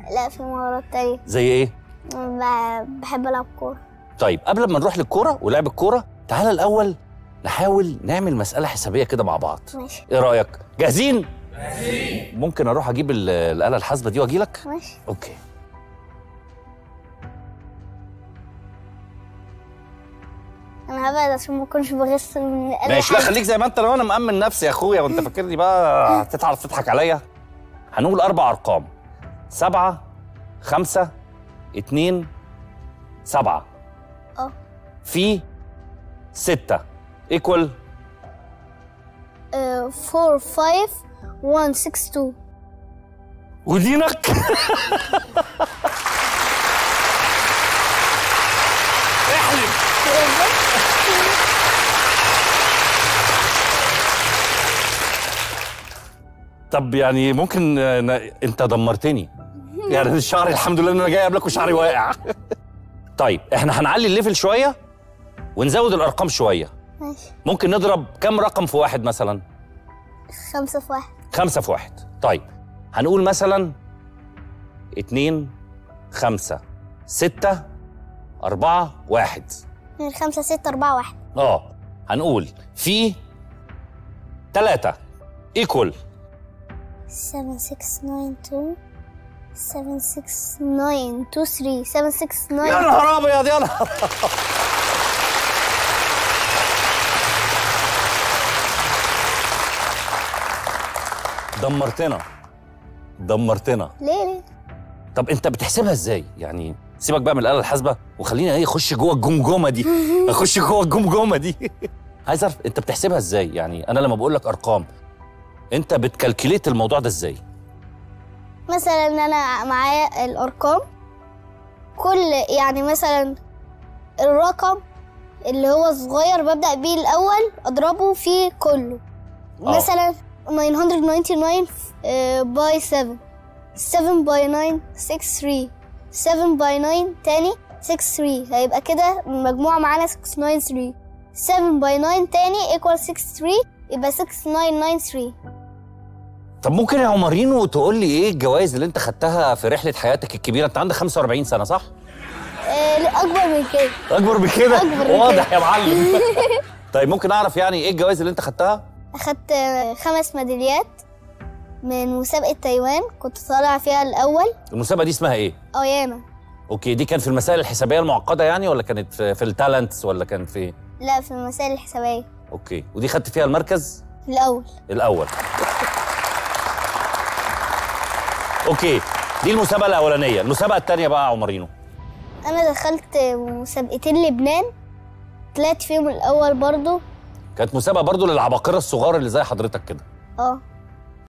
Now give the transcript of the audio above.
لا في مهارات تانية زي ايه ب- بحب العب كورة طيب قبل ما نروح للكوره ولعب الكوره تعالى الاول نحاول نعمل مساله حسابيه كده مع بعض ماشي ايه رايك جاهزين جاهزين ممكن اروح اجيب ال- الاله الحاسبه دي واجي لك ماشي اوكي انا هبعد عشان ما اكونش بغش من اي ماشي لا حاجة. خليك زي ما انت لو انا مأمن نفسي يا اخويا وانت فاكرني بقى هتتعرف تضحك عليا هنقول اربع ارقام سبعة خمسة اتنين سبعة اه في ستة ايكوال آه، 4 5 1 6 2 ودينك احلف طب يعني ممكن آه، ن- انت دمرتني يعني شعري الحمد لله ان انا جاي قبلك وشعري واقع طيب احنا هنعلي الليفل شويه ونزود الارقام شويه ماشي ممكن نضرب كم رقم في واحد مثلا خمسة في واحد خمسة في واحد طيب هنقول مثلا اتنين خمسة ستة أربعة واحد من خمسة ستة أربعة واحد اه هنقول في تلاتة ايكوال 7 6 9 2 7 6 9 2 3 7 6 يا 9 نهار ابيض يا نهار دمرتنا دمرتنا ليه ليه؟ طب انت بتحسبها ازاي يعني سيبك بقى من الاله الحاسبه وخلينا ايه اخش جوه الجمجمه دي اخش جوه الجمجمه دي عايز اعرف انت بتحسبها ازاي يعني انا لما بقول لك ارقام انت بتكالكليت الموضوع ده ازاي مثلا ان انا معايا الارقام كل يعني مثلا الرقم اللي هو صغير ببدأ بيه الاول اضربه في كله آه. مثلا 999 باي 7 7 باي 9 6 3 7 باي 9 تاني 6 3 هيبقى كده المجموع معانا 693 7 باي 9 تاني ايكوال 63 يبقى 6993 طب ممكن يا عمرينو تقول لي ايه الجوائز اللي انت خدتها في رحله حياتك الكبيره انت عندك 45 سنه صح آه، لا، اكبر من كده اكبر بكده أكبر من واضح كده. يا معلم طيب ممكن اعرف يعني ايه الجوائز اللي انت خدتها أخدت خمس ميداليات من مسابقة تايوان كنت طالع فيها الأول المسابقه دي اسمها ايه أو ياما اوكي دي كان في المسائل الحسابيه المعقده يعني ولا كانت في, في التالنتس ولا كان في لا في المسائل الحسابية اوكي ودي خدت فيها المركز الأول الاول اوكي دي المسابقه الاولانيه المسابقه الثانيه بقى يا عمرينو أنا دخلت مسابقتين لبنان طلعت فيهم الأول برضو كانت مسابقه برضو للعباقره الصغار اللي زي حضرتك كده اه